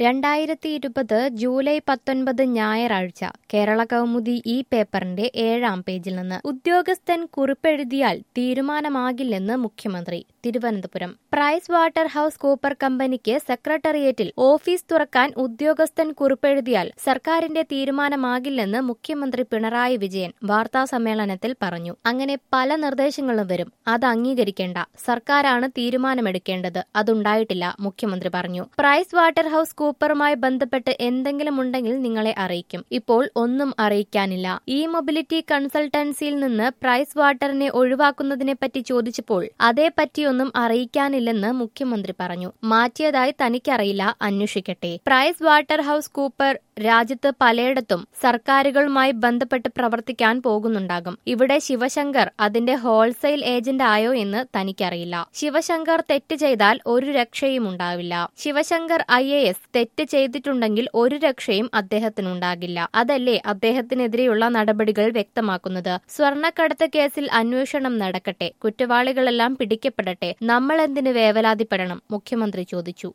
രണ്ടായിരത്തി ഇരുപത് ജൂലൈ പത്തൊൻപത് ഞായറാഴ്ച കേരള കൗമുദി ഈ പേപ്പറിന്റെ ഏഴാം പേജിൽ നിന്ന് ഉദ്യോഗസ്ഥൻ കുറിപ്പെഴുതിയാൽ തീരുമാനമാകില്ലെന്ന് മുഖ്യമന്ത്രി Thiruvananthapuram Pricewaterhouse Cooper കമ്പനിക്ക് സെക്രട്ടേറിയറ്റിൽ ഓഫീസ് തുറക്കാൻ ഉദ്യോഗസ്ഥൻ കുറിപ്പെഴുതിയാൽ സർക്കാരിന്റെ തീരുമാനമാകില്ലെന്ന് മുഖ്യമന്ത്രി പിണറായി വിജയൻ വാർത്താ സമ്മേളനത്തിൽ പറഞ്ഞു അങ്ങനെ പല നിർദ്ദേശങ്ങളും വരും അത് അംഗീകരിക്കേണ്ട സർക്കാരാണ് തീരുമാനമെടുക്കേണ്ടത് അതുണ്ടായിട്ടില്ല മുഖ്യമന്ത്രി പറഞ്ഞു പ്രൈസ് വാട്ടർ ഹൌസ് കൂപ്പറുമായി ബന്ധപ്പെട്ട് എന്തെങ്കിലും ഉണ്ടെങ്കിൽ നിങ്ങളെ അറിയിക്കും ഇപ്പോൾ ഒന്നും അറിയിക്കാനില്ല ഇ മൊബിലിറ്റി കൺസൾട്ടൻസിയിൽ നിന്ന് പ്രൈസ് വാട്ടറിനെ ഒഴിവാക്കുന്നതിനെപ്പറ്റി ചോദിച്ചപ്പോൾ അതേപ്പറ്റിയൊന്നും അറിയിക്കാനില്ലെന്ന് മുഖ്യമന്ത്രി പറഞ്ഞു മാറ്റിയതായി തനിക്കറിയില്ല അന്വേഷിക്കട്ടെ പ്രൈസ് വാട്ടർ ഹൌസ് കൂപ്പർ രാജ്യത്ത് പലയിടത്തും സർക്കാരുകളുമായി ബന്ധപ്പെട്ട് പ്രവർത്തിക്കാൻ പോകുന്നുണ്ടാകും ഇവിടെ ശിവശങ്കർ അതിന്റെ ഹോൾസെയിൽ ഏജന്റ് ആയോ എന്ന് തനിക്കറിയില്ല ശിവശങ്കർ തെറ്റ് ചെയ്താൽ ഒരു രക്ഷയും ഉണ്ടാവില്ല ശിവശങ്കർ ഐ എ എസ് തെറ്റ് ചെയ്തിട്ടുണ്ടെങ്കിൽ ഒരു രക്ഷയും അദ്ദേഹത്തിനുണ്ടാകില്ല അതല്ലേ അദ്ദേഹത്തിനെതിരെയുള്ള നടപടികൾ വ്യക്തമാക്കുന്നത് സ്വർണ്ണക്കടത്ത് കേസിൽ അന്വേഷണം നടക്കട്ടെ കുറ്റവാളികളെല്ലാം പിടിക്കപ്പെടട്ടെ നമ്മൾ എന്തിന് വേവലാതിപ്പെടണം മുഖ്യമന്ത്രി ചോദിച്ചു